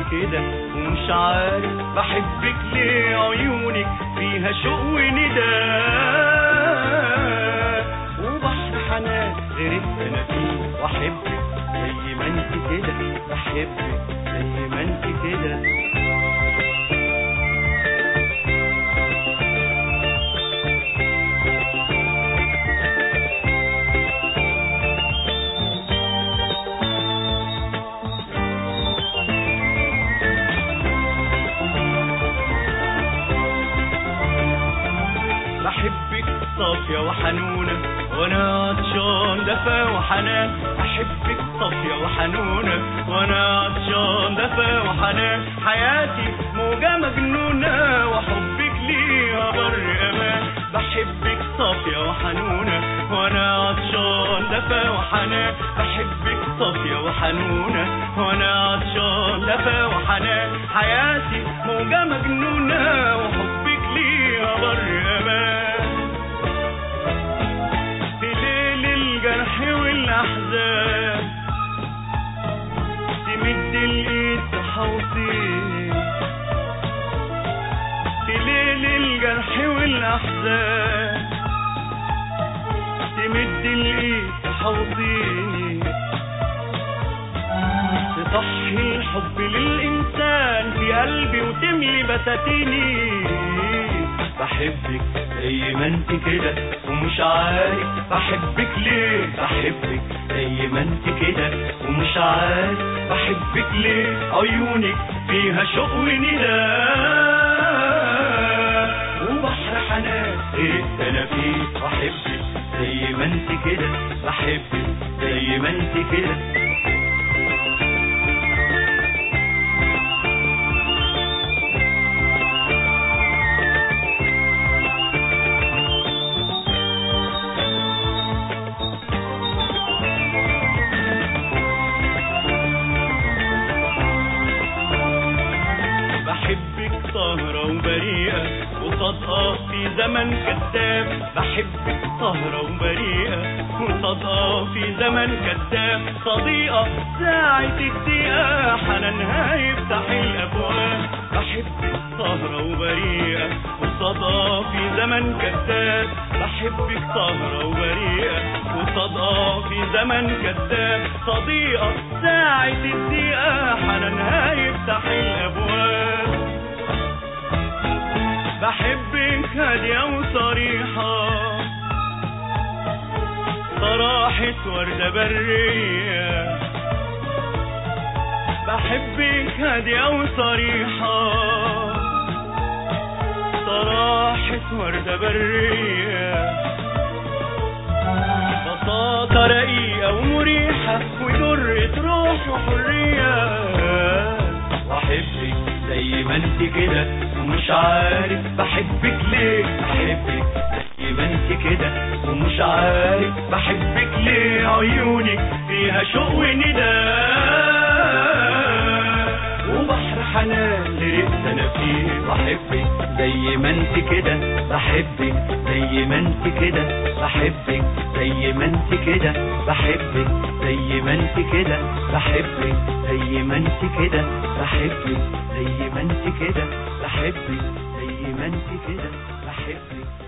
كده ومش عارف بحبك ليه عيونك فيها شوق ونداء وبحر حنان غيرك انا فيه واحبك زي ما انت كده بحبك زي ما انت كده بحبك صافية وحنونة وانا عطشان دفا وحنان بحبك صافية وحنونة وانا عطشان دفا وحنان حياتي موجة مجنونة وحبك ليها بر امان بحبك صافية وحنونة وانا عطشان دفا وحنان بحبك صافية وحنونة وانا عطشان دفا وحنان حياتي موجة مجنونة وحبك ليها بر امان في ليل الجرح والاحزان تمد الايد تحوطيني في ليل الجرح والاحزان تمد الايد تحوطيني تصحي الحب للإنسان في قلبي وتملي بساتيني بحبك زي ما انت كده ومش عارف بحبك ليه بحبك زي ما انت كده ومش عارف بحبك ليه عيونك فيها شوق ونداء وبحر حنان غرقت انا فيه بحبك زي ما انت كده بحبك زي ما انت كده بحبك سهرة وبريئة وصادقة في زمن كذاب بحبك سهرة وبريئة وصادقة في زمن كذاب صديقة ساعة الدقيقة حنانها يفتح الأبواب بحبك سهرة وبريئة وصادقة في زمن كذاب بحبك سهرة وبريئة وصادقة في زمن كذاب صديقة ساعة الدقيقة حنانها يفتح الأبواب بحبك هادية وصريحة صراحة وردة برية بحبك هادية وصريحة صراحة وردة برية بساطة رقيقة ومريحة وجرة روح وحرية واحبك زي ما انت كده ومش عارف بحبك ليه بحبك زي ما انت كده ومش عارف بحبك ليه عيونك فيها شوق ونداء وبحر حنان لرقت انا فيه بحبك زي ما انت كده بحبك زي ما انت كده بحبك زي ما انت كده بحبك زي ما انت كده بحبك زي ما انت كده بحبك زي ما انت كده بحبك زي ما انت كده بحبك